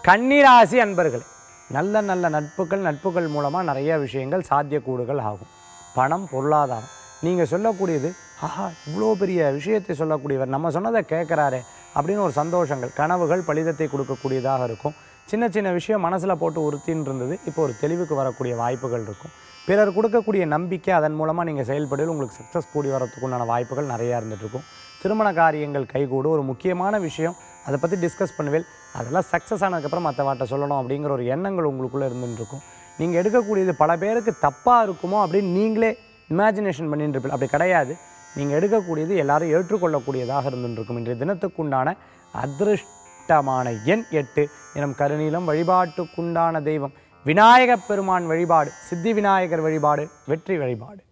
கன்னிராசி அன்பர்களே நல்ல நல்ல நட்புகள் நட்புகள் மூலமாக நிறைய விஷயங்கள் சாத்தியக்கூடுகள் ஆகும் பணம் பொருளாதாரம் நீங்கள் சொல்லக்கூடியது ஆஹா இவ்வளோ பெரிய விஷயத்தை சொல்லக்கூடியவர் நம்ம சொன்னதை கேட்குறாரே அப்படின்னு ஒரு சந்தோஷங்கள் கனவுகள் பலிதத்தை கொடுக்கக்கூடியதாக இருக்கும் சின்ன சின்ன விஷயம் மனசில் போட்டு உறுத்தின்னு இருந்தது இப்போ ஒரு தெளிவுக்கு வரக்கூடிய வாய்ப்புகள் இருக்கும் பிறர் கொடுக்கக்கூடிய நம்பிக்கை அதன் மூலமாக நீங்கள் செயல்படுவது உங்களுக்கு சக்ஸஸ் கூடி வரதுக்கு உண்டான வாய்ப்புகள் நிறையா இருந்துட்டு இருக்கும் திருமண காரியங்கள் கைகூடும் ஒரு முக்கியமான விஷயம் அதை பற்றி டிஸ்கஸ் பண்ணுவேன் அதெல்லாம் சக்ஸஸ் ஆனதுக்கப்புறம் மற்ற வாட்ட சொல்லணும் அப்படிங்கிற ஒரு எண்ணங்கள் உங்களுக்குள்ளே இருந்துட்டு இருக்கும் நீங்கள் எடுக்கக்கூடியது பல பேருக்கு தப்பாக இருக்குமோ அப்படின்னு நீங்களே இமேஜினேஷன் பண்ணிட்டு இருப்பீங்க அப்படி கிடையாது நீங்கள் எடுக்கக்கூடியது எல்லாரும் ஏற்றுக்கொள்ளக்கூடியதாக இருந்துட்டு இருக்கும் இன்றைய தினத்துக்குண்டான அதிருஷ்டமான எண் எட்டு இனம் கருநீலம் வழிபாட்டுக்குண்டான தெய்வம் விநாயகப் பெருமான் வழிபாடு சித்தி விநாயகர் வழிபாடு வெற்றி வழிபாடு